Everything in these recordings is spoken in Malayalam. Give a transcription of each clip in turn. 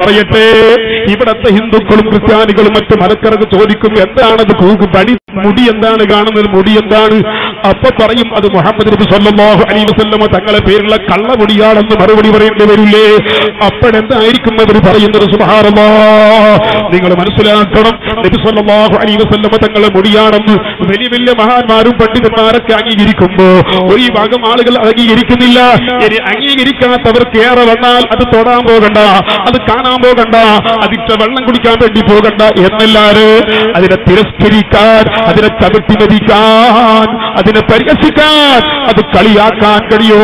പറയട്ടെ ഇവിടത്തെ ഹിന്ദുക്കളും ക്രിസ്ത്യാനികളും മറ്റു മലക്കറക്ക് ചോദിക്കും എന്താണത് കൂക്ക് പടി മുടി എന്താണ് കാണുന്നത് മുടി എന്താണ് അപ്പൊ പറയും അത് മുഹമ്മദ് നബി സല്ലല്ലാഹു അലൈഹി വസല്ലമ തങ്ങളെ പേരുള്ള കള്ളമുടിയാണെന്ന് മറുപടി പറയേണ്ടി വരില്ലേ അപ്പോഴെന്തായിരിക്കും അവർ പറയുന്നത് സുബ്ഹാനല്ലാഹ് നിങ്ങൾ മനസ്സിലാക്കണം നബി സല്ലല്ലാഹു അലൈഹി വസല്ലമ തങ്ങളെ മുടിയാണെന്ന് വലിയ വലിയ മഹാന്മാരും പണ്ഡിതന്മാരൊക്കെ അംഗീകരിക്കുമ്പോ ഒരു ഈ ഭാഗം ആളുകൾ അംഗീകരിക്കുന്നില്ല ഇനി അംഗീകരിക്കാത്തവർക്ക് ഏറെ വന്നാൽ അത് തൊടാൻ പോകണ്ട അത് കാണാൻ പോകണ്ട അതിന്റെ വെള്ളം കുടിക്കാൻ വേണ്ടി പോകണ്ട എന്നല്ലാതെ അതിനെ തിരസ്കരിക്കാൻ അതിനെ ചവിട്ടി മതിക്കാൻ അതിനെ പരിഹസിക്കാൻ അത് കളിയാക്കാൻ കഴിയോ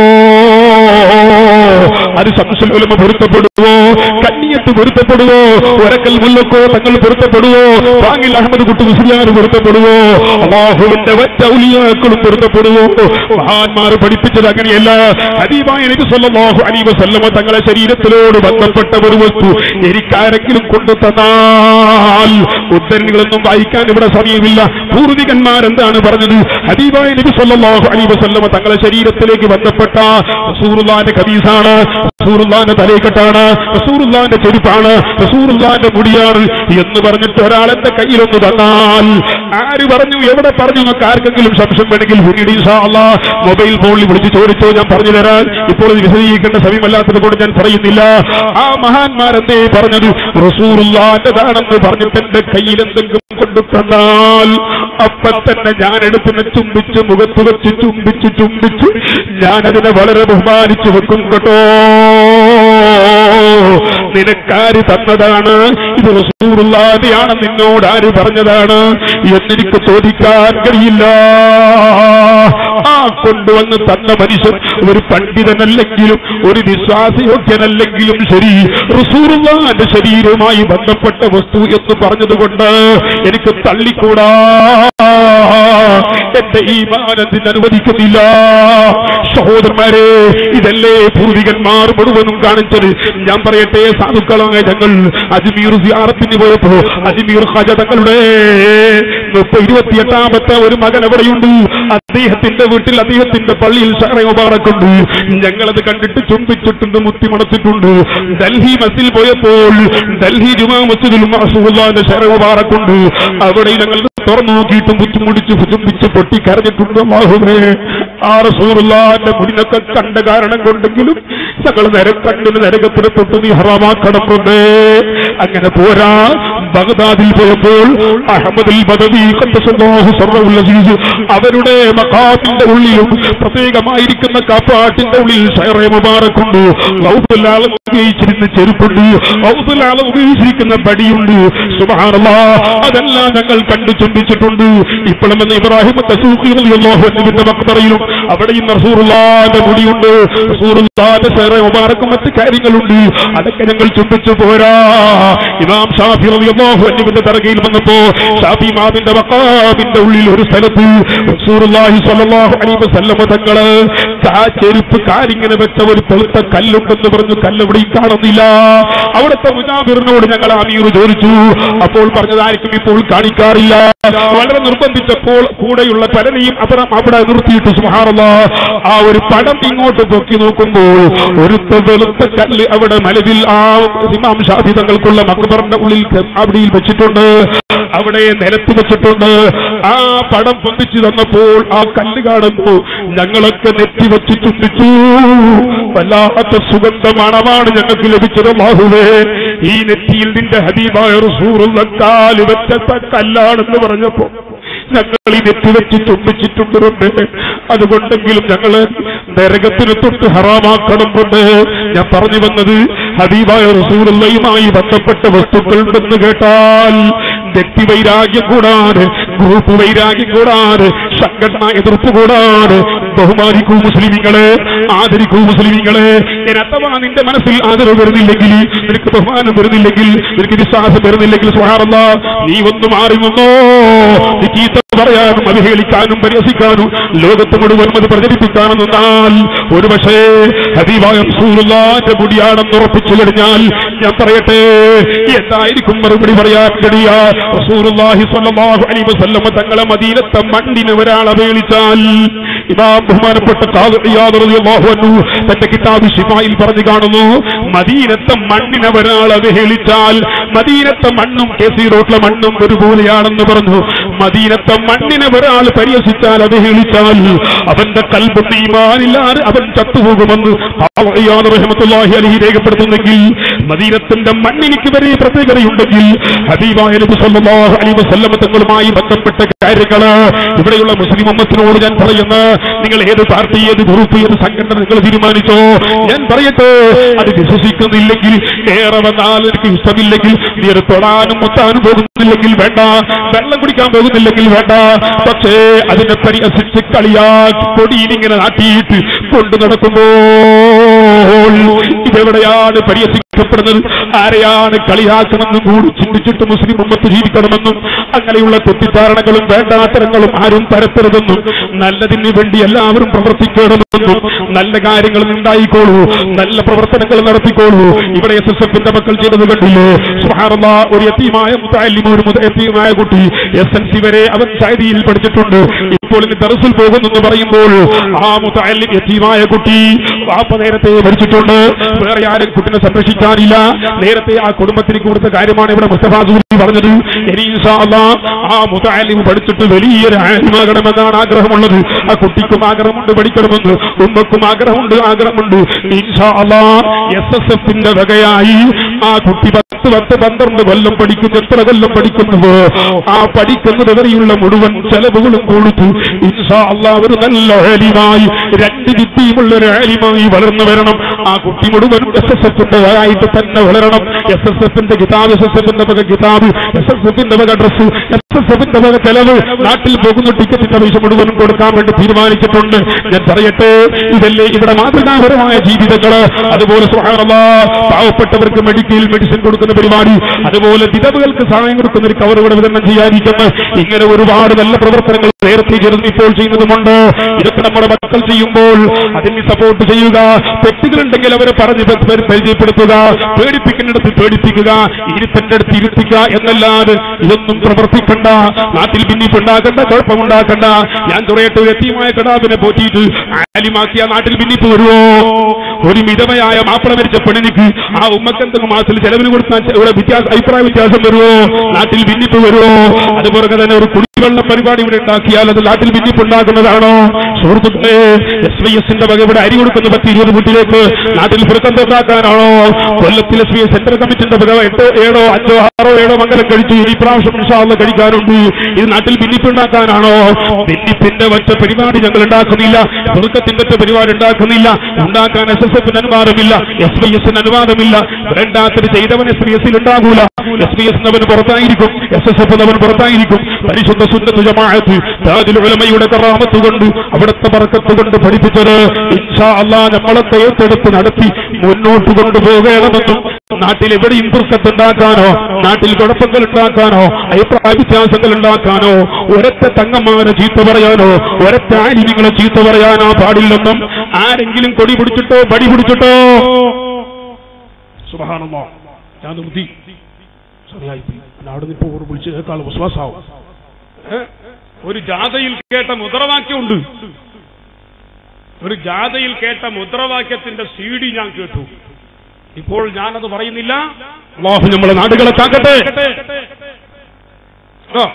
അത് സംശയം പൊരുത്തപ്പെടുവോ കന്നിയത്ത് പൊരുത്തപ്പെടുവോ ഒരക്കൽ മുല്ലക്കോ തങ്ങൾ പൊരുത്തപ്പെടുവോ വാങ്ങിൽ അഹമ്മദ് കുട്ടി മുസ്ലിയാർ പൊരുത്തപ്പെടുവോ അള്ളാഹുവിന്റെ ഒറ്റ ഔലിയാക്കളും പൊരുത്തപ്പെടുവോ മഹാന്മാർ പഠിപ്പിച്ചത് അങ്ങനെയല്ല ഹബീബായ നബി സല്ലല്ലാഹു അലൈഹി വസല്ലമ തങ്ങളെ ശരീരത്തിലോട് ബന്ധപ്പെട്ട ഒരു വസ്തു എനിക്കാരെങ്കിലും കൊണ്ടു തന്നാൽ ഉദ്ധരണികളൊന്നും വായിക്കാൻ ഇവിടെ സമയമില്ല പൂർവികന്മാർ എന്താണ് പറഞ്ഞത് ഹബീബായ നബി സല്ലല്ലാഹു അലൈഹി വസല്ലമ തങ്ങളെ ശരീരത്തിലേക്ക് ബന്ധപ്പെട്ട റസൂലുള്ളാഹിന്റെ കബീസാണ് റസൂലുള്ളാഹിന്റെ തലയിക്കെട്ടാണ് റസൂലുള്ളാഹിന്റെ ചെരുപ്പാണ് റസൂലുള്ളാഹിന്റെ മുടിയാണ് എന്ന് പറഞ്ഞിട്ട് ഒരാൾ എന്റെ കയ്യിലൊന്ന് തന്നാൽ ആര് പറഞ്ഞു എവിടെ പറഞ്ഞു നമുക്ക് ആർക്കെങ്കിലും സംശയം വേണമെങ്കിൽ പിന്നീട് ഇൻഷാ അല്ലാഹ് മൊബൈൽ ഫോണിൽ വിളിച്ച് ചോദിച്ചോ ഞാൻ പറഞ്ഞു തരാൻ ഇപ്പോൾ ഇത് വിശദീകരിക്കേണ്ട സമയമല്ലാത്തത് കൊണ്ട് ഞാൻ പറയുന്നില്ല ആ മഹാന്മാരെന്തേ പറഞ്ഞത് റസൂറുള്ളാന്റെതാണെന്ന് പറഞ്ഞിട്ട് എന്റെ കയ്യിൽ എന്തെങ്കിലും കൊണ്ടു തന്നാൽ അപ്പൊ തന്നെ ഞാൻ എടുത്തിനെ ചുംബിച്ച് മുഖത്ത് വെച്ച് ചുംബിച്ച് ചുംബിച്ച് ഞാനതിനെ വളരെ ബഹുമാനിച്ചു വെക്കും കേട്ടോ നിനക്കാര് തന്നതാണ് ഇത് റസൂറുള്ളാതെയാണ് നിന്നോട് ആര് പറഞ്ഞതാണ് എന്നെനിക്ക് ചോദിക്കാൻ കഴിയില്ല ആ കൊണ്ടുവന്ന് തന്ന മനുഷ്യൻ ഒരു പണ്ഡിതനല്ലെങ്കിലും ഒരു വിശ്വാസയോഗ്യനല്ലെങ്കിലും ശരി റസൂറുള്ളാന്റെ ശരീരവുമായി ബന്ധപ്പെട്ട വസ്തു എന്ന് പറഞ്ഞതുകൊണ്ട് എനിക്ക് തള്ളിക്കൂടാ എന്റെ ഈ മാനത്തിന് അനുവദിക്കുന്നില്ല സഹോദരന്മാരെ ഇതല്ലേ പൂർവികന്മാർ മുഴുവനും കാണിച്ചത് ഞാൻ പറയട്ടെ സാധുക്കളായ ഞങ്ങൾ അജ്മീർ സിയാറത്തിന് പോയപ്പോ അജ്മീർ ഖാജ തങ്ങളുടെ മുപ്പ ഇരുപത്തിയെട്ടാമത്തെ ഒരു മകൻ എവിടെയുണ്ട് അദ്ദേഹത്തിന്റെ വീട്ടിൽ അദ്ദേഹത്തിന്റെ പള്ളിയിൽ ഷഹറെ മുബാറക്കുണ്ട് ഞങ്ങളത് കണ്ടിട്ട് ചുംബിച്ചിട്ടുണ്ട് മുത്തിമണച്ചിട്ടുണ്ട് ഡൽഹി മസിൽ പോയപ്പോൾ ഡൽഹി ജുമാ മസ്ജിദിൽ മാസുല്ലാന്റെ ഷഹറെ മുബാറക്കുണ്ട് അവിടെ ഞങ്ങൾ തുറന്നു നോക്കിയിട്ടും ബുദ്ധിമുടിച്ച് ചുംബിച്ച് പൊട്ടി കരഞ്ഞിട്ടുണ്ട് മാഹുമേ ആ റസൂറുല്ലാന്റെ മുടിനൊക്കെ കണ്ട കാരണം കൊണ്ടെങ്കിലും ഞങ്ങൾ നരക്കണ്ണിന് നരകത്തിന് തൊട്ട് നീ ഹറാമാക്കണം കൊണ്ട് അങ്ങനെ പോരാ ബഗ്ദാദിൽ പോയപ്പോൾ അഹമ്മദിൽ ബദവി ഖദ്ദസല്ലാഹു സർറഹുൽ അസീസ് അവരുടെ മഖാമിന്റെ ഉള്ളിലും പ്രത്യേകമായിരിക്കുന്ന കാപ്പാട്ടിന്റെ ഉള്ളിൽ ഷൈറെ മുബാറക്കുണ്ട് ഔദുലാളം ഉപയോഗിച്ചിരുന്ന ചെരുപ്പുണ്ട് ഔദുലാളം ഉപയോഗിച്ചിരിക്കുന്ന ബടിയുണ്ട് സുബ്ഹാനല്ലാ അതെല്ലാം ഞങ്ങൾ കണ്ടു ചുംബിച്ചിട്ടുണ്ട് ഇപ്പോഴും എന്ന് ഇബ്രാഹിം തസൂഖിന്റെ മക്ബറയിലും അവിടെയും റസൂറുല്ലാന്റെ മുടിയുണ്ട് റസൂറുല്ലാന്റെ ഷൈറെ മുബാറക്കും മറ്റ് കാര്യങ്ങളുണ്ട് അതൊക്കെ ഞങ്ങൾ ചുംബിച്ചു പോരാ ഇമാം ഷാഫി റളിയല്ലാഹു അൻഹുവിന്റെ ദർഗയിൽ വന്നപ്പോ ഷാഫി മാമിന്റെ മക്കാമിന്റെ ഉള്ളിൽ ഒരു സ്ഥലത്ത് റസൂലുള്ളാഹി സ്വല്ലല്ലാഹു അലൈഹി വസല്ലം തങ്ങള് ആ ചെരുപ്പ് കാലിങ്ങനെ വെച്ച ഒരു തെളുത്ത കല്ലുണ്ടെന്ന് പറഞ്ഞു കല്ലെവിടെയും കാണുന്നില്ല അവിടുത്തെ മുജാബിറിനോട് ഞങ്ങൾ അമീർ ചോദിച്ചു അപ്പോൾ പറഞ്ഞതായിരിക്കും ഇപ്പോൾ കാണിക്കാറില്ല വളരെ നിർബന്ധിച്ചപ്പോൾ കൂടെയുള്ള പലരെയും അപ്പുറം അവിടെ നിർത്തിയിട്ട് സുഹാറല്ല ആ ഒരു പടം ഇങ്ങോട്ട് പൊക്കി നോക്കുമ്പോൾ ഒരു വെളുത്ത കല്ല് അവിടെ മലവിൽ ആ ഇമാം ഷാഫി തങ്ങൾക്കുള്ള മക്ബറിന്റെ ഉള്ളിൽ അവിടെയിൽ വെച്ചിട്ടുണ്ട് അവിടെ നിലത്ത് വെച്ചിട്ടുണ്ട് ആ പടം പൊന്തിച്ചു തന്നപ്പോൾ ആ കല്ല് കാണുമ്പോൾ ഞങ്ങളൊക്കെ നെറ്റി വെച്ച് ചുണ്ടിച്ചു വല്ലാത്ത സുഗന്ധ മണമാണ് ഞങ്ങൾക്ക് ലഭിച്ചത് മാഹുവേ ഈ നെറ്റിയിൽ നിന്റെ ഹബീബായ റസൂറുള്ള കാല് വെച്ച കല്ലാണെന്ന് പറഞ്ഞപ്പോ ഞങ്ങൾ ഈ നെറ്റി വെച്ച് ചുംബിച്ചിട്ടുണ്ട് കൊണ്ട് അതുകൊണ്ടെങ്കിലും ഞങ്ങള് നരകത്തിന് തൊട്ട് ഹറാമാക്കണം കൊണ്ട് ഞാൻ പറഞ്ഞു വന്നത് ഹബീബായ റസൂറുള്ളയുമായി ബന്ധപ്പെട്ട വസ്തുക്കൾ ഉണ്ടെന്ന് കേട്ടാൽ വ്യക്തി വൈരാഗ്യം കൂടാതെ ഗ്രൂപ്പ് വൈരാഗ്യം കൂടാതെ സംഘടന എതിർപ്പ് കൂടാതെ ബഹുമാനിക്കൂ മുസ്ലിമിങ്ങളെ ആദരിക്കൂ മുസ്ലിമിങ്ങളെ ഞാൻ അഥവാ നിന്റെ മനസ്സിൽ ആദരവ് വരുന്നില്ലെങ്കിൽ നിനക്ക് ബഹുമാനം വരുന്നില്ലെങ്കിൽ നിനക്ക് വിശ്വാസം വരുന്നില്ലെങ്കിൽ സുഹാറല്ല നീ ഒന്ന് മാറി വന്നോ നീ ചീത്ത പറയാനും അവഹേളിക്കാനും പരിഹസിക്കാനും ലോകത്ത് മുഴുവൻ അത് പ്രചരിപ്പിക്കാനും നിന്നാൽ ഒരുപക്ഷേ ഹബീബായ റസൂലുള്ളാന്റെ മുടിയാണെന്ന് ഉറപ്പിച്ചു കഴിഞ്ഞാൽ ഞാൻ പറയട്ടെ എന്തായിരിക്കും മറുപടി പറയാൻ കഴിയ റസൂലുള്ളാഹി സ്വല്ലല്ലാഹു അലൈഹി വസല്ലം തങ്ങളെ മദീനത്തെ മണ്ണിന് ഒരാൾ അവഹേളിച്ചാൽ ഇമാം ബഹുമാനപ്പെട്ട ഖാദി ഇയാദ് റളിയല്ലാഹു അൻഹു തന്റെ കിതാബ് ശിഫായിൽ പറഞ്ഞു കാണുന്നു മദീനത്തെ മണ്ണിനെ ഒരാൾ അവഹേളിച്ചാൽ മദീനത്തെ മണ്ണും കെ സി റോട്ടിലെ മണ്ണും ഒരുപോലെയാണെന്ന് പറഞ്ഞു മദീനത്തെ മണ്ണിനെ ഒരാൾ പരിഹസിച്ചാൽ അവഹേളിച്ചാൽ അവന്റെ കൽബും ഈമാനില്ലാതെ അവൻ ചത്തുപോകുമെന്ന് ഇയാദ് റഹ്മത്തുള്ളാഹി അലൈഹി രേഖപ്പെടുത്തുന്നെങ്കിൽ മദീനത്തിന്റെ മണ്ണിനിക്ക് വരെ പ്രത്യേകതയുണ്ടെങ്കിൽ ഹബീബായ നബി സല്ലല്ലാഹു അലൈഹി വസല്ലം തങ്ങളുമായി ബന്ധപ്പെട്ട കാര്യങ്ങള് ഇവിടെയുള്ള മുസ്ലിം ഉമ്മത്തിനോട് ഞാൻ പറയുന്ന നിങ്ങൾ ഏത് പാർട്ടി ഏത് ഗ്രൂപ്പ് ഏത് സംഘടന നിങ്ങൾ തീരുമാനിച്ചോ ഞാൻ പറയട്ടെ അത് വിശ്വസിക്കുന്നില്ലെങ്കിൽ ഏറെ വന്നാൽ എനിക്ക് ഇഷ്ടമില്ലെങ്കിൽ നീ അത് തൊടാനും മുത്താനും പോകുന്നില്ലെങ്കിൽ വേണ്ട വെള്ളം കുടിക്കാൻ പോകുന്നില്ലെങ്കിൽ വേണ്ട പക്ഷേ അതിനെ പരിഹസിച്ച് കളിയാക്കി കൊടിയിലിങ്ങനെ നാട്ടിയിട്ട് കൊണ്ടു നടക്കുമ്പോൾ ഇതെവിടെയാണ് പരിഹസിക്കപ്പെടുന്നത് ആരെയാണ് കളിയാക്കണമെന്നും കൂടി ചിന്തിച്ചിട്ട് മുസ്ലിം ഉമ്മത്ത് ജീവിക്കണമെന്നും അങ്ങനെയുള്ള തെറ്റിദ്ധാരണകളും വേണ്ടാത്തരങ്ങളും ആരും പരത്തരുതെന്നും നല്ലതിന് വേണ്ടി എല്ലാവരും പ്രവർത്തിക്കണമെന്നും നല്ല കാര്യങ്ങൾ ഉണ്ടായിക്കോളൂ നല്ല പ്രവർത്തനങ്ങൾ നടത്തിക്കോളൂ ഇവിടെ എസ് എസ് എഫിന്റെ മക്കൾ ചെയ്തത് കണ്ടില്ലേ സുബ്ഹാനല്ലാ, ഒരു എത്തിയുമായ മുത്താലിമ ഒരു മുത എത്തിയുമായ കുട്ടി എസ് എൻ സി വരെ അവൻ ചൈനയിൽ പഠിച്ചിട്ടുണ്ട് ഇപ്പോൾ ഇനി ദർസിൽ പോകുന്നെന്ന് പറയുമ്പോൾ ആ മുത്താലിം എത്തിയുമായ കുട്ടി വാപ്പ നേരത്തെ മരിച്ചിട്ടുണ്ട് വേറെ ആരും കുട്ടിനെ സംരക്ഷിക്കാനില്ല നേരത്തെ ആ കുടുംബത്തിന് കൊടുത്ത കാര്യമാണ് ഇവിടെ മുസ്തഫ സൂരി പറഞ്ഞത് ഇനി ഇൻഷാ അല്ലാ ആ മുത്താലിം പഠിച്ചിട്ട് വലിയൊരു ആലിമാകണമെന്നാണ് ആഗ്രഹമുള്ളത് ആ കുട്ടിക്കും ആഗ്രഹമുണ്ട് പഠിക്കണമെന്ന് ഉമ്മക്കും ആഗ്രഹമുണ്ട് ആഗ്രഹമുണ്ട് ഇൻഷാ അല്ലാ എസ് എസ് എഫിന്റെ വകയായി ആ കുട്ടി പത്ത് പത്ത് പന്ത്രണ്ട് കൊല്ലം പഠിക്കുന്നു എത്ര കൊല്ലം പഠിക്കുന്നത് ആ പഠിക്കുന്നത് വരെയുള്ള മുഴുവൻ ചെലവുകളും കൊടുത്തു ഇൻഷാ അല്ലാ ഒരു നല്ല ആലിമായി രണ്ട് വിദ്യയുമുള്ള ഒരു ആലിമായി വളർന്നു വരണം ആ കുട്ടി മുഴുവൻ എസ് എസ് എഫിന്റെ വകയായിട്ട് തന്നെ വളരണം എസ് എസ് എഫിന്റെ കിതാബ് എസ് എസ് എഫിന്റെ വക കിതാബ് എസ് എസ് എഫിന്റെ വക ഡ്രസ് എസ് എസ് എഫിന്റെ വക ചെലവ് നാട്ടിൽ പോകുന്ന ടിക്കറ്റിന്റെ പൈസ മുഴുവനും കൊടുക്കാൻ വേണ്ടി തീരുമാനിച്ചിട്ടുണ്ട് ഞാൻ പറയട്ടെ ഇതല്ലേ ഇവിടെ മാതൃകാപരമായ ജീവിതങ്ങള് അതുപോലെ സുബ്ഹാനല്ലാ, പാവപ്പെട്ടവർക്ക് മെഡിക്കൽ മെഡിസിൻ കൊടുക്കുന്ന പരിപാടി അതുപോലെ വിധവകൾക്ക് സഹായം കൊടുക്കുന്ന ഒരു കവർ ഇവിടെ വിതരണം ചെയ്യാതിരിക്കുന്നു ഇങ്ങനെ ഒരുപാട് നല്ല പ്രവർത്തനങ്ങൾ നേരത്തെ ചേർന്ന് ഇപ്പോൾ ചെയ്യുന്നതുമുണ്ട് ഇതൊക്കെ നമ്മുടെ മക്കൾ ചെയ്യുമ്പോൾ അതിന് സപ്പോർട്ട് ചെയ്യുക തെറ്റുകളുണ്ടെങ്കിൽ അവരെ പറഞ്ഞ് പ- പരി- പരിചയപ്പെടുത്തുക പേടിപ്പിക്കുന്നിടത്ത് പേടിപ്പിക്കുക ഇരുത്തന്റെ അടുത്ത് ഇരുത്തിക്കുക എന്നല്ലാതെ ഇതൊന്നും പ്രവർത്തിക്കണ്ട നാട്ടിൽ ഭിന്നിപ്പുണ്ടാക്കണ്ട കുഴപ്പമുണ്ടാക്കണ്ട ഞാൻ കുറയട്ടെ ഒരു എത്തിയുമായ കടാവിനെ പോറ്റിയിട്ട് ആലിമാക്കിയ നാട്ടിൽ ഭിന്നിപ്പ് വരുമോ ഒരു മിതമയായ മാപ്പിള മരിച്ച പെണ്ണിനിക്ക് ആ ഉമ്മക്ക് എന്തെങ്കിലും മാസത്തിൽ ചെലവിന് കൊടുത്താൽ ചെ- ഇവിടെ വ്യത്യാസം അഭിപ്രായ വ്യത്യാസം വരുമോ നാട്ടിൽ ഭിന്നിപ്പ് വരുമോ അതുപോലെ തന്നെ ഒരു കുടിവെള്ള പരിപാടി ഇവിടെ ഉണ്ടാക്കിയാൽ അത് നാട്ടിൽ ഭിന്നിപ്പ് ഉണ്ടാക്കുന്നതാണോ സുഹൃത്തുക്കളെ എസ് വൈ എസിന്റെ വക ഇവിടെ അരി കൊടുക്കുന്ന പത്ത് ഇരുപത് വീട്ടിലേക്ക് നാട്ടിൽ ഫിറക്കം ഉണ്ടാക്കാനാണോ കൊല്ലത്തിൽ എസ് വി എസ് സെൻട്രൽ കമ്മിറ്റിന്റെ വക എട്ടോ ഏഴോ അഞ്ചോ ആറോ ഏഴോ മംഗലം കഴിച്ചു ഈ പ്രാവശ്യം ഇൻഷാല്ല കഴിക്കാറുണ്ട് ഇത് നാട്ടിൽ ഭിന്നിപ്പ് ഉണ്ടാക്കാനാണോ ഭിന്നിപ്പിന്റെ ഒറ്റ പരിപാടി ഞങ്ങൾ ഉണ്ടാക്കുന്നില്ല ഫിറക്കത്തിന്റെ ഒറ്റ പരിപാടി ഉണ്ടാക്കുന്നില്ല ഉണ്ടാക്കാൻ എസ് എസ് എഫിന് അനുവാദമില്ല എസ് വൈ എസിന് അനുവാദമില്ല വേണ്ടാത്തത് ചെയ്തവൻ എസ് വി എസിൽ ഉണ്ടാകൂല എസ് വി എസ് അവൻ പുറത്തായിരിക്കും എസ് എസ് എഫ് അവൻ പുറത്തായിരിക്കും പരിശുദ്ധ സുന്നത്ത് ജമാഅത്ത് താജുൽ ഉലമയുടെ കറാമത്ത് കൊണ്ട് അവിടുത്തെ പറക്കത്ത് കൊണ്ട് പഠിപ്പിച്ചത് ഇൻഷാ അല്ലാ നമ്മളൊക്കെ ഏറ്റെടുത്ത് നടത്തി മുന്നോട്ട് കൊണ്ടുപോകണമെന്നും നാട്ടിൽ എവിടെയും പുറക്കത്ത് ഉണ്ടാക്കാനോ നാട്ടിൽ കുഴപ്പങ്ങൾ ഉണ്ടാക്കാനോ അഭിപ്രായ വ്യത്യാസങ്ങൾ ഉണ്ടാക്കാനോ ഒരൊറ്റ തങ്ങന്മാരെ ചീത്ത പറയാനോ ഒരൊറ്റ ആലിനികളെ ചീത്ത പറയാനോ പാടില്ലെന്നും ആരെങ്കിലും കൊടി പിടിച്ചിട്ടോ പടി പിടിച്ചിട്ടോ സുബഹാനല്ലാ ഞാൻ നിർത്തി സമയായിപ്പോയി അവിടെ നിന്ന് ഇപ്പോൾ വിളിച്ച് കേൾക്കാനുള്ള വിശ്വാസമാവും ഏ? ഒരു ജാഥയിൽ കേട്ട മുദ്രാവാക്യമുണ്ട് ഒരു ജാഥയിൽ കേട്ട മുദ്രാവാക്യത്തിന്റെ സി ഡി ഞാൻ കേട്ടു ഇപ്പോൾ ഞാനത് പറയുന്നില്ല അള്ളാഹു നമ്മളെ നാടുകളെ കാക്കട്ടെ ആ.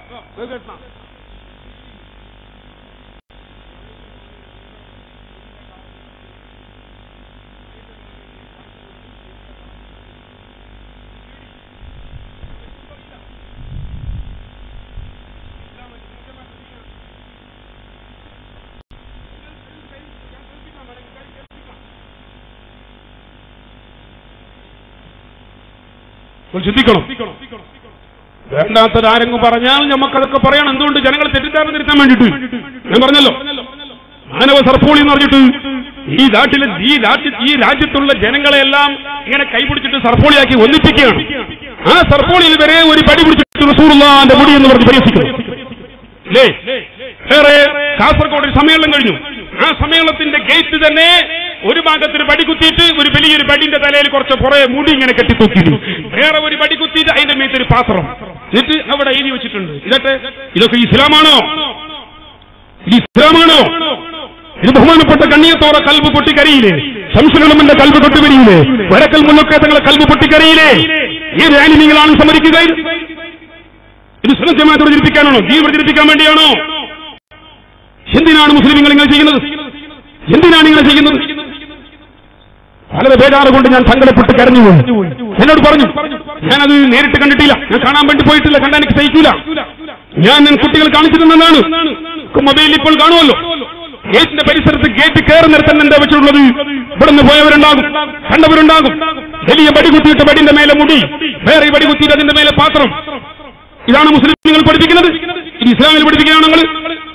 ഒന്ന് ചിന്തിക്കണം വേണ്ടാത്തത് ആരെങ്കിലും പറഞ്ഞാൽ നമുക്കതൊക്കെ പറയണം എന്തുകൊണ്ട് ജനങ്ങളെ തെറ്റിദ്ധാരണ തിരുത്താൻ വേണ്ടിയിട്ട് ഞാൻ പറഞ്ഞല്ലോ മാനവ സർപ്പോളി എന്ന് പറഞ്ഞിട്ട് ഈ നാട്ടിലെ ഈ രാജ്യ ഈ രാജ്യത്തുള്ള ജനങ്ങളെല്ലാം ഇങ്ങനെ കൈപിടിച്ചിട്ട് സർപ്പോളിയാക്കി ഒന്നിപ്പിക്കുകയാണ് ആ സർപ്പോളിയിൽ വരെ ഒരു പടി പിടിച്ചിട്ട് റസൂറുള്ളാന്റെ മുടി എന്ന് പറഞ്ഞ് പരിഹസിക്കുന്നു അല്ലേ വേറെ കാസർഗോഡ് ഒരു സമ്മേളനം കഴിഞ്ഞു ആ സമ്മേളനത്തിന്റെ ഗേറ്റ് തന്നെ ഒരു ഭാഗത്തിന് പടി കുത്തിയിട്ട് ഒരു വലിയൊരു പടിന്റെ തലയിൽ കുറച്ച് പുറേ മുടി ഇങ്ങനെ കെട്ടിത്തൂക്കിയിരുന്നു വേറെ ഒരു പടി കുത്തിയിട്ട് അതിന്റെ മേത്ത് ഒരു പാത്രം എന്നിട്ട് അവിടെ എഴുതി വെച്ചിട്ടുണ്ട് ഇതൊക്കെ ഇതൊക്കെ ഇസ്ലാമാണോ ഇത് ഇസ്ലാമാണോ ഇത് ബഹുമാനപ്പെട്ട കണ്ണിയത്തോടെ കൽബ് പൊട്ടിക്കരിയില്ലേ ശംസുലമന്റെ കൽബ് പൊട്ടിവരിയില്ലേ വരക്കൽ മുന്നൊക്കെ തങ്ങളെ കൽബ് പൊട്ടിക്കരിയില്ലേ ഈ റാലി നിങ്ങളാണ് സമ്മതിക്കുക ഇത് സുലം ജമാഅത്ത് പ്രചരിപ്പിക്കാനാണോ ജീവ പ്രചരിപ്പിക്കാൻ വേണ്ടിയാണോ എന്തിനാണ് മുസ്ലിങ്ങൾ ഇങ്ങനെ ചെയ്യുന്നത് എന്തിനാണ് ഇങ്ങനെ ചെയ്യുന്നത് വളരെ ബേജാറ് കൊണ്ട് ഞാൻ സങ്കടപ്പെട്ട് കരഞ്ഞുപോയി എന്നോട് പറഞ്ഞു ഞാനത് നേരിട്ട് കണ്ടിട്ടില്ല ഞാൻ കാണാൻ വേണ്ടി പോയിട്ടില്ല കണ്ടാൻ എനിക്ക് സഹിക്കൂല ഞാൻ ഞാൻ കുട്ടികൾ കാണിച്ചു തന്നതാണ് മൊബൈലിൽ ഇപ്പോൾ കാണുമല്ലോ ഗേറ്റിന്റെ പരിസരത്ത് ഗേറ്റ് കയറുന്നിടത്ത് തന്നെ എന്താ വെച്ചിട്ടുള്ളത് ഇവിടെ നിന്ന് പോയവരുണ്ടാകും കണ്ടവരുണ്ടാകും വലിയ പടി കുത്തിയിട്ട് പടിന്റെ മേലെ മുടി വേറെ പടി കുത്തിയിട്ട് അതിന്റെ മേലെ പാത്രം ഇതാണ് മുസ്ലിങ്ങൾ പഠിപ്പിക്കുന്നത് ഇത് ഇസ്ലാമിൽ പഠിപ്പിക്കുകയാണ് നിങ്ങൾ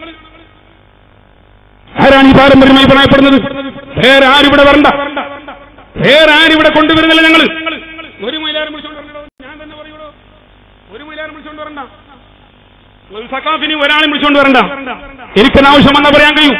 ആരാണ് ഈ പാരമ്പര്യമായി പറയപ്പെടുന്നത് വേറെ ആരിവിടെ വരണ്ട വേറെ ആരിവിടെ കൊണ്ടുവരുന്നില്ല ഞങ്ങൾ ഒരു മൈലാരം വിളിച്ചോണ്ട് വരണ്ടോ ഞാൻ തന്നെ പറയൂടോ ഒരു മൈലാരം വിളിച്ചോണ്ട് വരണ്ട ഒരു സക്കാഫിനി ഒരാളെ വിളിച്ചോണ്ട് വരണ്ട എനിക്കൊരു ആവശ്യം വന്നാൽ പറയാൻ കഴിയും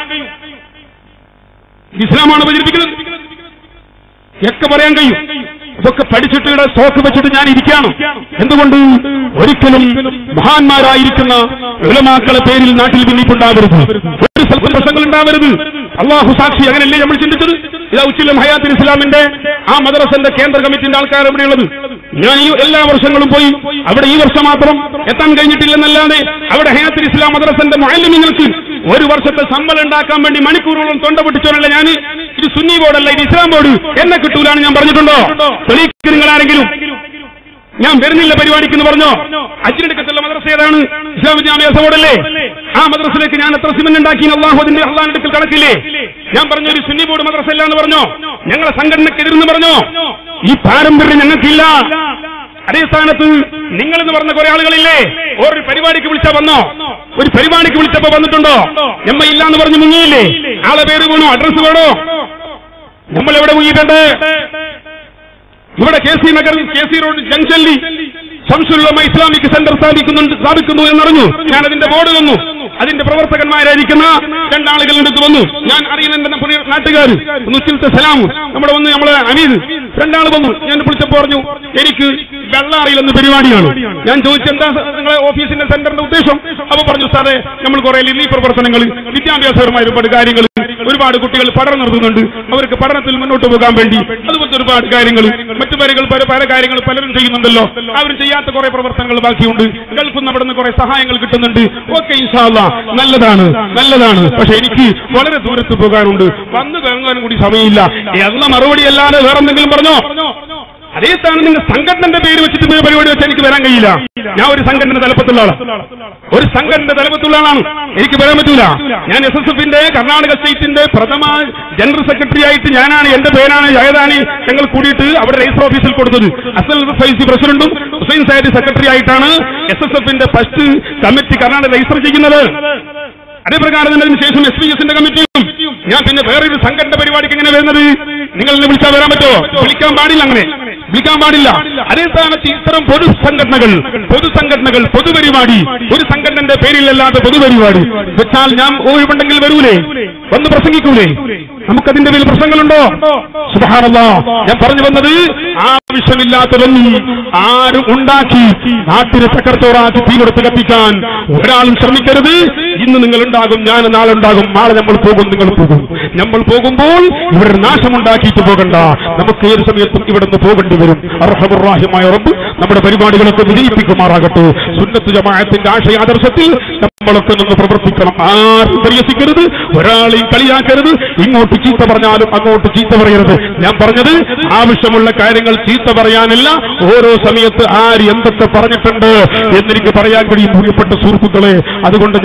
ഇസ്ലാമാണ് പ്രചരിപ്പിക്കുന്നത് ഒക്കെ പറയാൻ കഴിയും ഇതൊക്കെ പഠിച്ചിട്ട് ഇവിടെ സ്റ്റോക്ക് വെച്ചിട്ട് ഞാൻ ഇരിക്കുകയാണ് എന്തുകൊണ്ട് ഒരിക്കലും മഹാന്മാരായിരിക്കുന്ന ഉലമാക്കളെ പേരിൽ നാട്ടിൽ ഭിന്നിപ്പുണ്ടാവരുത് ഒരു പ്രശ്നങ്ങൾ ഉണ്ടാവരുത് അള്ളാഹു സാക്ഷി അങ്ങനെയല്ലേ നമ്മൾ ചിന്തിച്ചത് ഇതാ ഉച്ചിലം ഹയാത്തിൽ ഇസ്ലാമിന്റെ ആ മദ്രസന്റെ കേന്ദ്ര കമ്മിറ്റിന്റെ ആൾക്കാർ എവിടെയുള്ളത് ഞാൻ ഈ എല്ലാ വർഷങ്ങളും പോയി അവിടെ ഈ വർഷം മാത്രം എത്താൻ കഴിഞ്ഞിട്ടില്ലെന്നല്ലാതെ അവിടെ ഹയാത്തിൽ ഇസ്ലാം മദ്രസന്റെ മാലിന്യങ്ങൾക്ക് ഒരു വർഷത്തെ ശമ്പളം ഉണ്ടാക്കാൻ വേണ്ടി മണിക്കൂറുകളും തൊണ്ട പൊട്ടിച്ചോനല്ല ഞാൻ ഇത് സുന്നി ബോർഡല്ല ഇത് ഇസ്ലാം ബോർഡ് എന്നെ കിട്ടൂലാണ് ഞാൻ പറഞ്ഞിട്ടുണ്ടോ തെളിയിക്ക് നിങ്ങൾ ആരെങ്കിലും ഞാൻ വരുന്നില്ല പരിപാടിക്ക് എന്ന് പറഞ്ഞോ അജിനടുക്കത്തുള്ള മദ്രസ ഏതാണ് ഇസ്ലാം വിദ്യാഭ്യാസ ബോർഡല്ലേ ആ മദ്രസയിലേക്ക് ഞാൻ എത്ര സിമന്റ് ഉണ്ടാക്കി അള്ളാഹു അതിന്റെ അള്ളാഹിന്റെ അടുക്കൽ കണക്കില്ലേ ഞാൻ പറഞ്ഞ ഒരു സുന്നി ബോർഡ് മദ്രസ അല്ല എന്ന് പറഞ്ഞോ ഞങ്ങളെ സംഘടനക്കെതിരെന്ന് പറഞ്ഞോ ഈ പാരമ്പര്യം ഞങ്ങൾക്കില്ല അതേ സ്ഥാനത്ത് നിങ്ങൾ എന്ന് പറഞ്ഞ കുറെ ആളുകളില്ലേ ഒരു പരിപാടിക്ക് വിളിച്ചാ വന്നോ ഒരു പരിപാടിക്ക് വിളിച്ചപ്പോ വന്നിട്ടുണ്ടോ എമ്മ ഇല്ല എന്ന് പറഞ്ഞ് മുങ്ങിയില്ലേ ആളെ പേര് വേണോ അഡ്രസ് വേണോ നമ്മൾ എവിടെ മുങ്ങിയിട്ടുണ്ട് ഇവിടെ K C Nagar K C road ജംഗ്ഷനിൽ ശംസുല്ലമ ഇസ്ലാമിക് സെന്റർ സ്ഥാപിക്കുന്നുണ്ട് സ്ഥാപിക്കുന്നു എന്നറിഞ്ഞു ഞാൻ അതിന്റെ ബോർഡ് വന്നു അതിന്റെ പ്രവർത്തകന്മാരായിരിക്കുന്ന രണ്ടാളുകൾ എടുത്ത് വന്നു ഞാൻ അറിയുന്ന എന്റെ പുതിയ നാട്ടുകാർ ഉച്ചിലത്തെ സലാം നമ്മുടെ വന്ന് നമ്മളെ അമീദ് രണ്ടാൾ വന്നു ഞാൻ വിളിച്ചപ്പോ പറഞ്ഞു എനിക്ക് വെള്ളം അറിയില്ലെന്ന് പരിപാടിയാണ് ഞാൻ ചോദിച്ചെന്താ നിങ്ങളെ ഓഫീസിന്റെ സെന്ററിന്റെ ഉദ്ദേശം അപ്പൊ പറഞ്ഞു സാറേ നമ്മൾ കുറെ ലില്ലി പ്രവർത്തനങ്ങൾ വിദ്യാഭ്യാസപരമായ ഒരുപാട് കാര്യങ്ങൾ ഒരുപാട് കുട്ടികൾ പഠനം നടത്തുന്നുണ്ട് അവർക്ക് പഠനത്തിൽ മുന്നോട്ട് പോകാൻ വേണ്ടി അതുപോലത്തെ ഒരുപാട് കാര്യങ്ങൾ മറ്റു പേരുകൾ പല പല കാര്യങ്ങൾ പലരും ചെയ്യുന്നുണ്ടല്ലോ അവരും ചെയ്യാത്ത കുറെ പ്രവർത്തനങ്ങൾ ബാക്കിയുണ്ട് ഗൾഫിൽ നിന്ന് അവിടെ നിന്ന് കുറെ സഹായങ്ങൾ കിട്ടുന്നുണ്ട് ഓക്കെ ഇൻഷാല്ല നല്ലതാണ് നല്ലതാണ് പക്ഷെ എനിക്ക് വളരെ ദൂരത്ത് പോകാനുണ്ട് വന്നു കറങ്ങാനും കൂടി സമയമില്ല എന്ന മറുപടി അല്ലാതെ വേറെ എന്തെങ്കിലും പറഞ്ഞോ അതേ സ്ഥാനം നിങ്ങൾ സംഘടനന്റെ പേര് വെച്ചിട്ട് പോയി പരിപാടി വെച്ചാൽ എനിക്ക് വരാൻ കഴിയില്ല ഞാൻ ഒരു സംഘടന തലപ്പത്തുള്ള ആളാണ് ഒരു സംഘടന തലപ്പത്തുള്ള ആളാണ് എനിക്ക് വരാൻ പറ്റൂല ഞാൻ എസ് എസ് എഫിന്റെ കർണാടക സ്റ്റേറ്റിന്റെ പ്രഥമ ജനറൽ സെക്രട്ടറി ആയിട്ട് ഞാനാണ് എന്റെ പേരാണ് ജയദാനി ഞങ്ങൾ കൂടിയിട്ട് അവിടെ രജിസ്റ്റർ ഓഫീസിൽ കൊടുത്തത് അസൽ ഫൈസി പ്രസിഡന്റും ഹുസൈൻ സാഹിബ് സെക്രട്ടറി ആയിട്ടാണ് എസ് എസ് എഫിന്റെ ഫസ്റ്റ് കമ്മിറ്റി കർണാടക രജിസ്റ്റർ ചെയ്യുന്നത് അതേ പ്രകാരം തന്നെ അതിനുശേഷം എസ് പി എസിന്റെ കമ്മിറ്റിയും ഞാൻ പിന്നെ വേറൊരു സംഘടന പരിപാടിക്ക് എങ്ങനെ വരുന്നത് നിങ്ങൾ എന്നെ വിളിച്ചാൽ വരാൻ പറ്റുമോ വിളിക്കാൻ പാടില്ല അങ്ങനെ വിളിക്കാൻ പാടില്ല അതേ സ്ഥാനത്ത് ഇത്തരം പൊതു സംഘടനകൾ പൊതു സംഘടനകൾ പൊതുപരിപാടി ഒരു സംഘടനന്റെ പേരിലല്ലാത്ത പൊതുപരിപാടി വെച്ചാൽ ഞാൻ ഒഴിവുണ്ടെങ്കിൽ വരൂലേ വന്ന് പ്രസംഗിക്കൂലേ നമുക്കതിന്റെ പേരിൽ പ്രശ്നങ്ങളുണ്ടോ സുബഹാനല്ലാ ഞാൻ പറഞ്ഞു വന്നത് ആവശ്യമില്ലാത്തതൊന്നും ആരും ഉണ്ടാക്കി നാട്ടിനെ ചക്കർച്ചോറാക്കി തീ കൊടുത്ത് കത്തിക്കാൻ ഒരാളും ശ്രമിക്കരുത് ഇന്ന് നിങ്ങൾ ഉണ്ടാകും ഞാൻ നാളെ ഉണ്ടാകും നാളെ നമ്മൾ പോകും നിങ്ങൾ പോകും നമ്മൾ പോകുമ്പോൾ ഇവിടെ നാശമുണ്ടാക്കിയിട്ട് പോകണ്ട നമുക്ക് ഏത് സമയത്തും ഇവിടെ നിന്ന് പോകേണ്ടി വരും അർഹമുറാഹിമായ റബ്ബ് നമ്മുടെ പരിപാടികളൊക്കെ വിജയിപ്പിക്കുമാറാകട്ടെ സുന്നത്ത് ജമാഅത്തിന്റെ ആശയാദർശത്തിൽ നമ്മളൊക്കെ നിന്ന് പ്രവർത്തിക്കണം ആരും പരിഹസിക്കരുത് ഒരാളെയും കളിയാക്കരുത് ഇങ്ങോട്ട് ചീത്ത പറഞ്ഞാലും അങ്ങോട്ട് ചീത്ത പറയരുത് ഞാൻ പറഞ്ഞത് ആവശ്യമുള്ള കാര്യങ്ങൾ ചീത്ത പറയാനല്ല ഓരോ സമയത്ത് ആര് എന്തൊക്കെ പറഞ്ഞിട്ടുണ്ട് എന്നെനിക്ക് പറയാൻ കഴിയും പ്രിയപ്പെട്ട സുഹൃത്തുക്കളെ അതുകൊണ്ട് ഞാൻ അതൊന്നും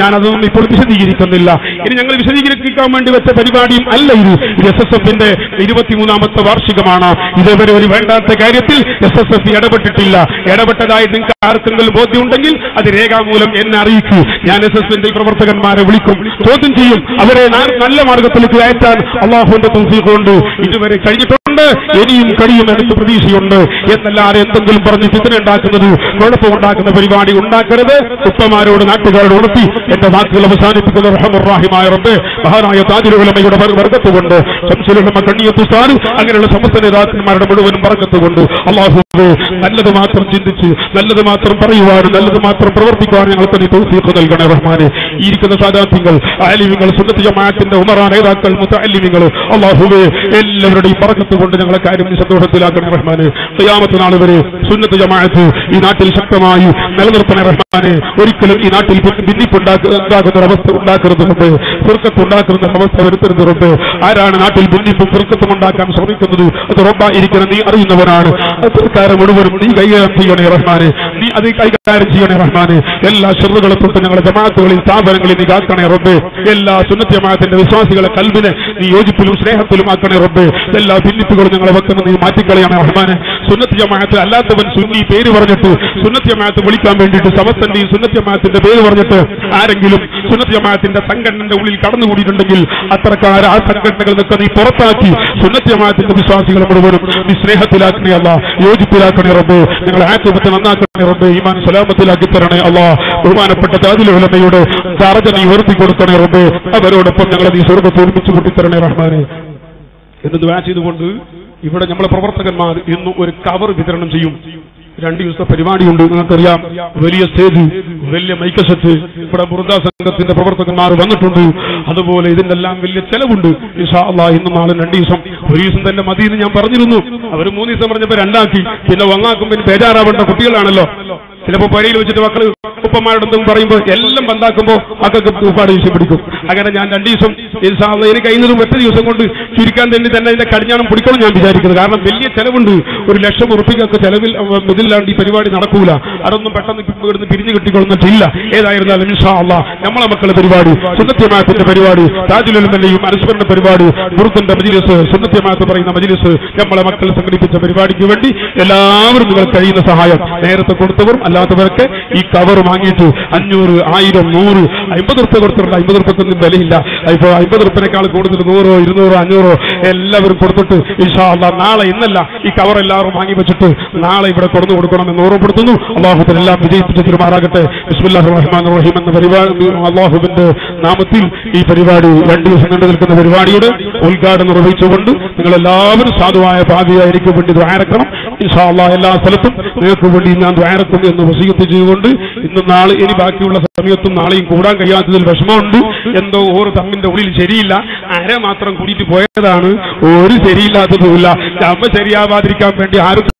നമ്മൾ ഇപ്പോൾ വിശദീകരിക്കുന്നില്ല ഇനി ഞങ്ങൾ വിശദീകരിക്കാൻ വേണ്ടി വെച്ച പരിപാടിയും അല്ല ഇത് ഇത് എസ് എസ് എഫിന്റെ ഇരുപത്തിമൂന്നാമത്തെ വാർഷികമാണ് ഇതേവരെ ഒരു വേണ്ടാത്ത കാര്യത്തിൽ എസ് എസ് എഫ് ഇടപെട്ടിട്ടില്ല ഇടപെട്ടതായി നിങ്ങൾക്ക് ആർക്കെങ്കിലും ബോധ്യമുണ്ടെങ്കിൽ അത് രേഖാമൂലം എന്നെ അറിയിക്കൂ ഞാൻ എസ് എസ് എഫിന്റെ പ്രവർത്തകന്മാരെ വിളിക്കും ചോദ്യം ചെയ്യും അവരെ നാ- നല്ല മാർഗത്തിലേക്ക് അയറ്റാൻ അള്ളാഹുവിന്റെ തൗഫീഖ് കൊണ്ട് ഇതുവരെ കഴിഞ്ഞിട്ടുണ്ട് ഇനിയും കഴിയും എനിക്ക് പ്രതീക്ഷയുണ്ട് എന്നല്ലാതെ എന്തെങ്കിലും പറഞ്ഞ് ചിന്തന ഉണ്ടാക്കുന്നത് കുഴപ്പമുണ്ടാക്കുന്ന പരിപാടി ഉണ്ടാക്കരുത് ഉപ്പമാരോട് നാട്ടുകാരോട് ഉണർത്തി എന്റെ വാക്കുകൾ അവസാനിപ്പിക്കുന്ന റഹമുറാഹിമായ റബ്ബ് മഹാനായ താജുലുലമയുടെ വർഗത്ത് കൊണ്ട് ശംസുലുലമ കണ്ണിയത്തുസ്ഥാനും അങ്ങനെയുള്ള സമസ്ത നേതാക്കന്മാരുടെ മുഴുവനും വർഗത്ത് കൊണ്ട് അള്ളാഹു നല്ലത് മാത്രം ചിന്തിച്ച് നല്ലത് മാത്രം പറയുവാനും നല്ലത് മാത്രം പ്രവർത്തിക്കുവാനും ഞങ്ങൾക്ക് നീ തൗഫീഖ് നൽകണേ റഹ്മാനെ ഈ ഇരിക്കുന്ന സാദാത്യങ്ങൾ ആലിമ്യങ്ങൾ സുന്നത്ത് ജമാഅത്തിന്റെ ഉമറാ നേതാക്കൾ മുത്തല്ലിമിങ്ങൾ അള്ളാഹുവേ എല്ലാവരുടെയും പറക്കത്ത് കൊണ്ട് ഞങ്ങളെ കാര്യം നീ സന്തോഷത്തിലാക്കണേ റഹ്മാനെ ഖിയാമത്ത് നാൾ വരെ സുന്നത്ത് ജമാഅത്ത് ഈ നാട്ടിൽ ശക്തമായി നിലനിർത്തണേ റഹ്മാനെ ഒരിക്കലും ഈ നാട്ടിൽ ഭിന്നിപ്പുണ്ടാക്കുന്ന ഒരവസ്ഥ ഉണ്ടാക്കരുത് റബ്ബേ ഫിർക്കത്ത് ഉണ്ടാക്കുന്ന അവസ്ഥ വരുത്തരുത് റബ്ബേ ആരാണ് നാട്ടിൽ ഭിന്നിപ്പും ഫിർക്കത്തും ഉണ്ടാക്കാൻ ശ്രമിക്കുന്നത് അത് റബ്ബായിരിക്കണം നീ അറിയുന്നവനാണ് സർക്കാരെ മുഴുവനും നീ കൈകാര്യം ചെയ്യണേ റഹ്മാനെ നീ അത് കൈകാര്യം ചെയ്യണേ റഹ്മാനെ എല്ലാ ഷെറുകളെ തൊട്ട് ഞങ്ങളുടെ ജമാഅത്തുകളിൽ സ്ഥാപനങ്ങളിൽ നീ കാക്കണേ റബ്ബേ എല്ലാ സുന്നത്ത് ജമാഅത്തിന്റെ വിശ്വാസികളെ കൽവിനെ നീ യോജിപ്പിലും സ്നേഹത്തിലും ആക്കണേ റബ്ബേ എല്ലാ ഭിന്നിപ്പുകളും ഞങ്ങളെ വെക്കുന്ന നീ മാറ്റിക്കളയണേ റഹ്മാനെ സുന്നത്ത് ജമാഅത്ത് അല്ലാത്തവൻ സുന്നി പേര് പറഞ്ഞിട്ട് സുന്നത്ത് ജമാഅത്ത് വിളിക്കാൻ വേണ്ടിയിട്ട് സമസ്തന്റെയും സുന്നത്ത് ജമാഅത്തിന്റെ പേര് പറഞ്ഞിട്ട് ആരെങ്കിലും സുന്നത്ത് ജമാഅത്തിന്റെ സംഘടനയുടെ ഉള്ളിൽ കടന്നുകൂടിയിട്ടുണ്ടെങ്കിൽ അത്തരക്കാർ ആ സംഘടനകളിൽ നിന്നൊക്കെ നീ പുറത്താക്കി സുന്നത്ത് ജമാഅത്തിന്റെ വിശ്വാസികളെ മുഴുവനും നീ സ്നേഹത്തിലാക്കണേ അല്ല യോജിപ്പിലാക്കണേ റബ്ബേ ഞങ്ങളെ ആത്മഹത്യ നന്നാക്കണേ റബ്ബേ ഈമാൻ സലാമത്തിലാക്കി തരണേ അല്ലാ ബഹുമാനപ്പെട്ട താജുലമയുടെ ദാറജ നീ ഉയർത്തി കൊടുക്കണേ റബ്ബേ അവരോടൊപ്പം ഞങ്ങളെ നീ സ്വർഗത്ത് ഒരുമിച്ച് കൂട്ടിത്തരണേ റഹ്മാനെ എന്ന് ദ്വാ ചെയ്തുകൊണ്ട് ഇവിടെ നമ്മളെ പ്രവർത്തകന്മാർ ഇന്ന് ഒരു കവർ വിതരണം ചെയ്യും രണ്ട് ദിവസത്തെ പരിപാടിയുണ്ട് നിങ്ങൾക്കറിയാം വലിയ സ്റ്റേജ് വലിയ മൈക്കസെറ്റ് ഇവിടെ ബുർദ സംഘത്തിന്റെ പ്രവർത്തകന്മാർ വന്നിട്ടുണ്ട് അതുപോലെ ഇതിന്റെ എല്ലാം വലിയ ചെലവുണ്ട് ഇൻഷാ അള്ളാ ഇന്ന് നാളെ രണ്ട് ദിവസം ഒരു ദിവസം തന്നെ മതി എന്ന് ഞാൻ പറഞ്ഞിരുന്നു അവർ മൂന്ന് ദിവസം പറഞ്ഞപ്പോ രണ്ടാക്കി പിന്നെ ഒന്നാക്കും പിന്നെ ബേജാറാവേണ്ട കുട്ടികളാണല്ലോ ചിലപ്പോ പരയിൽ വെച്ചിട്ട് മക്കള് ഉപ്പന്മാരോട് എന്തെങ്കിലും പറയുമ്പോൾ എല്ലാം ബന്ധാക്കുമ്പോൾ മക്കൾക്ക് ഒരുപാട് ദേഷ്യം പിടിക്കും അങ്ങനെ ഞാൻ രണ്ട് ദിവസം ഇൻഷാ അള്ളാ എനിക്ക് കഴിയുന്നതും ഒറ്റ ദിവസം കൊണ്ട് ചുരുക്കാൻ തന്നെ തന്നെ ഇതിന്റെ കടിഞ്ഞാണം പിടിക്കണം ഞാൻ വിചാരിക്കുന്നത് കാരണം വലിയ ചെലവുണ്ട് ഒരു ലക്ഷം ഉറുപ്പിക്കൊക്കെ ചെലവിൽ അഹ് ഇതില്ലാണ്ട് ഈ പരിപാടി നടക്കൂല അതൊന്നും പെട്ടെന്ന് ഇവിടുന്ന് പിരിഞ്ഞു കിട്ടിക്കൊള്ളുന്നിട്ടില്ല ഏതായിരുന്നാലും ഇൻഷാ അള്ളാ നമ്മളെ മക്കളുടെ പരിപാടി സുന്നത്യമാത്തിന്റെ പരിപാടി താജുലലിന്റെയും അനുസ്മരണ പരിപാടി ബുറുത്തിന്റെ മജിലിസ് സുന്നത്യമാത്ത് പറയുന്ന മജിലിസ് നമ്മളെ മക്കൾ സംഘടിപ്പിച്ച പരിപാടിക്ക് വേണ്ടി എല്ലാവരും നിങ്ങൾ കഴിയുന്ന സഹായം നേരത്തെ കൊടുത്തവരും അല്ലാത്തവരൊക്കെ ഈ കവർ വാങ്ങിയിട്ട് അഞ്ഞൂറ് ആയിരം നൂറ് അമ്പത് റുപ്യ കൊടുത്തിട്ടുണ്ട് അമ്പത് റുപ്യക്കൊന്നും വിലയില്ല ഇപ്പൊ അമ്പത് റുപ്യനേക്കാൾ കൂടുതൽ നൂറോ ഇരുന്നൂറോ അഞ്ഞൂറോ എല്ലാവരും കൊടുത്തിട്ട് ഇൻഷാ അള്ളാ നാളെ ഇന്നല്ല ഈ കവർ എല്ലാവരും വാങ്ങി വെച്ചിട്ട് നാളെ ഇവിടെ കൊടുത്തു കൊടുക്കണമെന്ന് ഓർമ്മപ്പെടുത്തുന്നു അള്ളാഹുത്തിൽ എല്ലാം വിജയിപ്പിച്ച് തിരുമാറാകട്ടെ ബിസ്മില്ലാഹി റഹ്മാൻ റഹീം എന്ന പരിപാടി അള്ളാഹുവിന്റെ നാമത്തിൽ ഈ പരിപാടി രണ്ട് ദിവസം നീണ്ടു നിൽക്കുന്ന പരിപാടിയുടെ ഉദ്ഘാടനം നിർവഹിച്ചുകൊണ്ട് നിങ്ങൾ എല്ലാവരും സാധുവായ ഭാവിയായിരിക്കും വേണ്ടി ദ്വാരക്കണം ഇൻഷാ അള്ളാഹ് എല്ലാ സ്ഥലത്തും നിങ്ങൾക്ക് വേണ്ടി ഞാൻ ദ്വാരക്കും എന്ന് വസീയത്ത് ചെയ്തുകൊണ്ട് ഇന്ന് നാളെ ഇനി ബാക്കിയുള്ള സമയത്തും നാളെയും കൂടാൻ കഴിയാത്തതിൽ വിഷമമുണ്ട് എന്തോ ഓരോ തമ്മിന്റെ ഉള്ളിൽ ശരിയില്ല അര മാത്രം കൂടിയിട്ട് പോയതാണ് ഒരു ശരിയില്ലാത്തതുമില്ല നമ്മ ശരിയാവാതിരിക്കാൻ വേണ്ടി ആരും